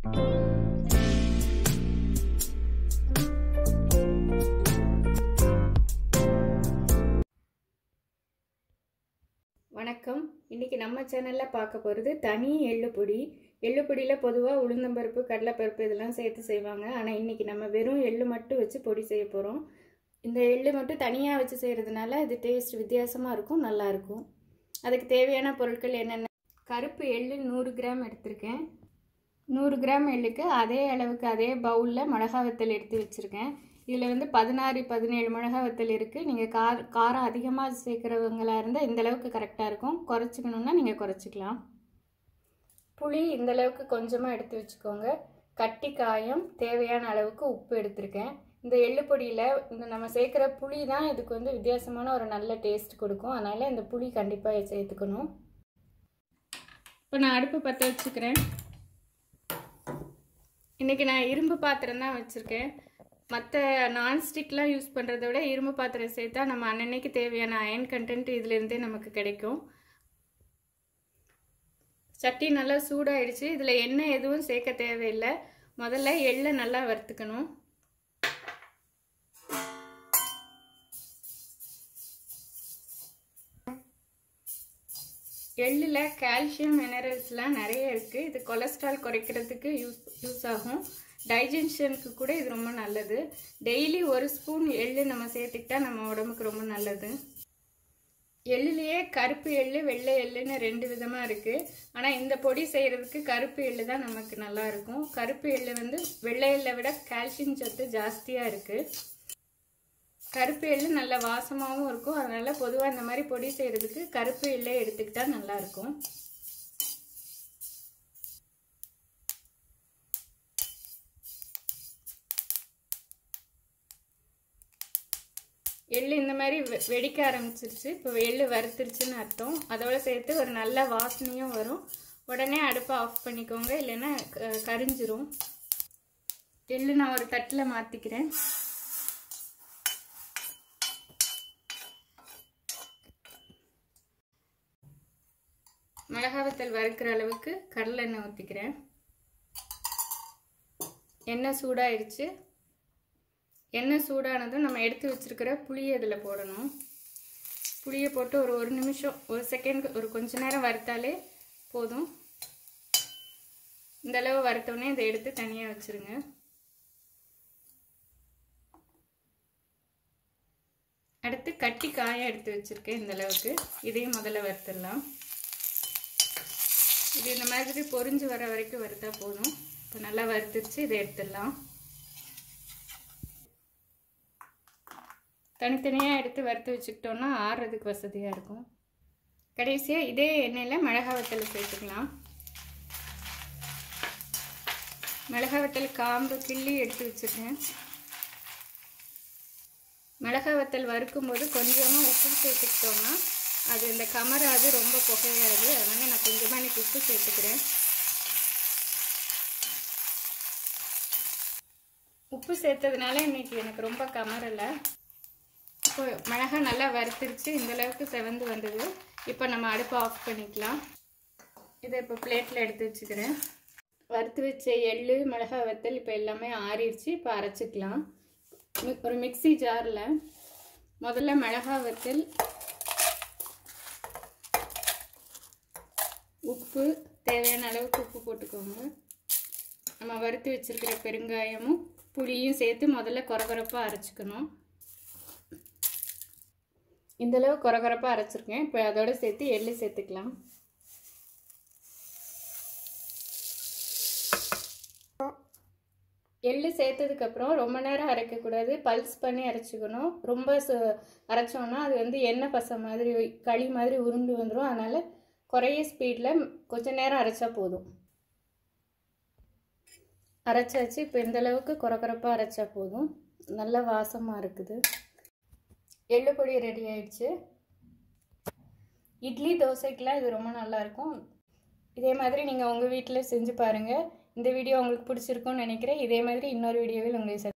வணக்கம் இன்னைக்கு நம்ம சேனலில் பார்க்க போகிறது தனி எள்ளு பொடி எள்ளு பொடியில் பொதுவாக உளுந்தம்பருப்பு கடலைப்பருப்பு இதெல்லாம் சேர்த்து செய்வாங்க ஆனால் இன்னைக்கு நம்ம வெறும் எள்ளு மட்டும் வச்சு பொடி செய்ய போகிறோம் இந்த எள்ளு மட்டும் தனியாக வச்சு செய்கிறதுனால இது டேஸ்ட் வித்தியாசமாக இருக்கும் நல்லாயிருக்கும் அதுக்கு தேவையான பொருட்கள் என்னென்ன கருப்பு எள்ளு நூறு கிராம் எடுத்திருக்கேன் நூறு கிராம் எள்ளுக்கு அதே அளவுக்கு அதே பவுலில் மிளகா வத்தல் எடுத்து வச்சுருக்கேன் இதில் வந்து பதினாறு பதினேழு மிளகா வத்தல் இருக்குது நீங்கள் கா காரம் அதிகமாக சேர்க்குறவங்களா இருந்தால் இந்த அளவுக்கு கரெக்டாக இருக்கும் குறைச்சிக்கணுன்னா நீங்கள் குறைச்சிக்கலாம் புளி இந்த அளவுக்கு கொஞ்சமாக எடுத்து வச்சுக்கோங்க கட்டி காயம் தேவையான அளவுக்கு உப்பு எடுத்திருக்கேன் இந்த எள்ளு பொடியில் இந்த நம்ம சேர்க்குற புளி தான் இதுக்கு வந்து வித்தியாசமான ஒரு நல்ல டேஸ்ட் கொடுக்கும் அதனால் இந்த புளி கண்டிப்பாக சேர்த்துக்கணும் இப்போ நான் அடுப்பு பற்ற வச்சுக்கிறேன் இன்றைக்கி நான் இரும்பு பாத்திரம் தான் வச்சுருக்கேன் மற்ற நான்ஸ்டிக்லாம் யூஸ் பண்ணுறத விட இரும்பு பாத்திரம் சேர்த்தா நம்ம அன்னன்னைக்கு தேவையான அயன் கண்டென்ட் இதுலேருந்தே நமக்கு கிடைக்கும் சட்டி நல்லா சூடாயிடுச்சு இதில் எண்ணெய் எதுவும் சேர்க்க தேவையில்லை முதல்ல எள்ளை நல்லா வறுத்துக்கணும் எள்ளில் கால்சியம் மினரல்ஸ்லாம் நிறைய இருக்குது இது கொலஸ்ட்ரால் குறைக்கிறதுக்கு யூஸ் யூஸ் ஆகும் டைஜஷனுக்கு கூட இது ரொம்ப நல்லது டெய்லி ஒரு ஸ்பூன் எள்ளு நம்ம சேர்த்துக்கிட்டா நம்ம உடம்புக்கு ரொம்ப நல்லது எள்ளுலேயே கருப்பு எள்ளு வெள்ளை எள்ளுன்னு ரெண்டு விதமாக இருக்குது ஆனால் இந்த பொடி செய்கிறதுக்கு கருப்பு எள்ளு தான் நமக்கு நல்லா இருக்கும் கருப்பு எள்ளு வந்து வெள்ளை எள்ளை விட கால்சியம் சத்து ஜாஸ்தியாக இருக்குது கருப்பு எள்ளு நல்ல வாசமாகவும் இருக்கும் அதனால் பொதுவாக இந்த மாதிரி பொடி செய்கிறதுக்கு கருப்பு எள்ளே எடுத்துக்கிட்டால் நல்லாயிருக்கும் எள்ளு இந்த மாதிரி வெடிக்க ஆரம்பிச்சிருச்சு இப்போ எள்ளு வறுத்துருச்சுன்னு அர்த்தம் அதோட சேர்த்து ஒரு நல்ல வாசனையும் வரும் உடனே அடுப்பை ஆஃப் பண்ணிக்கோங்க இல்லைன்னா கரிஞ்சிரும் எள்ளு நான் ஒரு தட்டில் மாற்றிக்கிறேன் மிளகாவத்தல் வறுக்கிற அளவுக்கு கடலை எண்ணெய் ஊற்றிக்கிறேன் எண்ணெய் சூடாயிடுச்சு எண்ணெய் சூடானதும் நம்ம எடுத்து வச்சுருக்கிற புளியை இதில் போடணும் புளியை போட்டு ஒரு ஒரு நிமிஷம் ஒரு செகண்ட் ஒரு கொஞ்ச நேரம் வறுத்தாலே போதும் இந்த அளவு வறுத்தோடனே இதை எடுத்து தனியாக வச்சுருங்க அடுத்து கட்டி காயம் எடுத்து வச்சுருக்கேன் இந்த அளவுக்கு இதையும் முதல்ல வறுத்துடலாம் இது இந்த மாதிரி பொறிஞ்சு வர வரைக்கும் வறுத்தா போதும் இப்போ நல்லா வறுத்துருச்சு இதை எடுத்துடலாம் தனித்தனியாக எடுத்து வறுத்து வச்சுக்கிட்டோன்னா ஆறுறதுக்கு வசதியாக இருக்கும் கடைசியாக இதே எண்ணெயில் மிளகா வத்தல் சேர்த்துக்கலாம் மிளகா வத்தல் காம்பு கிள்ளி எடுத்து வச்சுருக்கேன் மிளகா வத்தல் வறுக்கும்போது கொஞ்சமாக உப்பு சேர்த்துக்கிட்டோன்னா அது இந்த கமராது ரொம்ப புகையாது அதனால் நான் கொஞ்சமாக இன்னைக்கு உப்பு சேர்த்துக்கிறேன் உப்பு சேர்த்ததுனால இன்னைக்கு எனக்கு ரொம்ப கமரலை இப்போ மிளகா நல்லா வறுத்துருச்சு இந்த அளவுக்கு செவந்து வந்தது இப்போ நம்ம அடுப்பை ஆஃப் பண்ணிக்கலாம் இதை இப்போ பிளேட்டில் எடுத்து வச்சுக்கிறேன் வறுத்து வச்ச எள்ளு மிளகா வத்தல் இப்போ எல்லாமே ஆறிடுச்சு இப்போ அரைச்சிக்கலாம் ஒரு மிக்சி ஜாரில் முதல்ல மிளகா வத்தல் உப்பு தேவையான அளவுக்கு உப்பு போட்டுக்கோங்க நம்ம வறுத்து வச்சுருக்கிற பெருங்காயமும் புளியும் சேர்த்து முதல்ல குறகுறப்பாக அரைச்சிக்கணும் இந்தளவு குறகுறப்பாக அரைச்சிருக்கேன் இப்போ அதோடு சேர்த்து எள்ளு சேர்த்துக்கலாம் எள்ளு சேர்த்ததுக்கப்புறம் ரொம்ப நேரம் அரைக்கக்கூடாது பல்ஸ் பண்ணி அரைச்சிக்கணும் ரொம்ப அரைச்சோன்னா அது வந்து எண்ணெய் பசை மாதிரி களி மாதிரி உருண்டு வந்துடும் அதனால் குறைய ஸ்பீடில் கொஞ்சம் நேரம் அரைச்சா போதும் அரைச்சாச்சு இப்போ இந்த அளவுக்கு குறக்குறப்பாக அரைச்சா போதும் நல்ல வாசமாக இருக்குது எள்ளு பொடி ரெடி ஆயிடுச்சு இட்லி தோசைக்கெலாம் இது ரொம்ப நல்லாயிருக்கும் இதே மாதிரி நீங்கள் உங்கள் வீட்டில் செஞ்சு பாருங்கள் இந்த வீடியோ உங்களுக்கு பிடிச்சிருக்கும்னு நினைக்கிறேன் இதே மாதிரி இன்னொரு வீடியோவில் உங்களை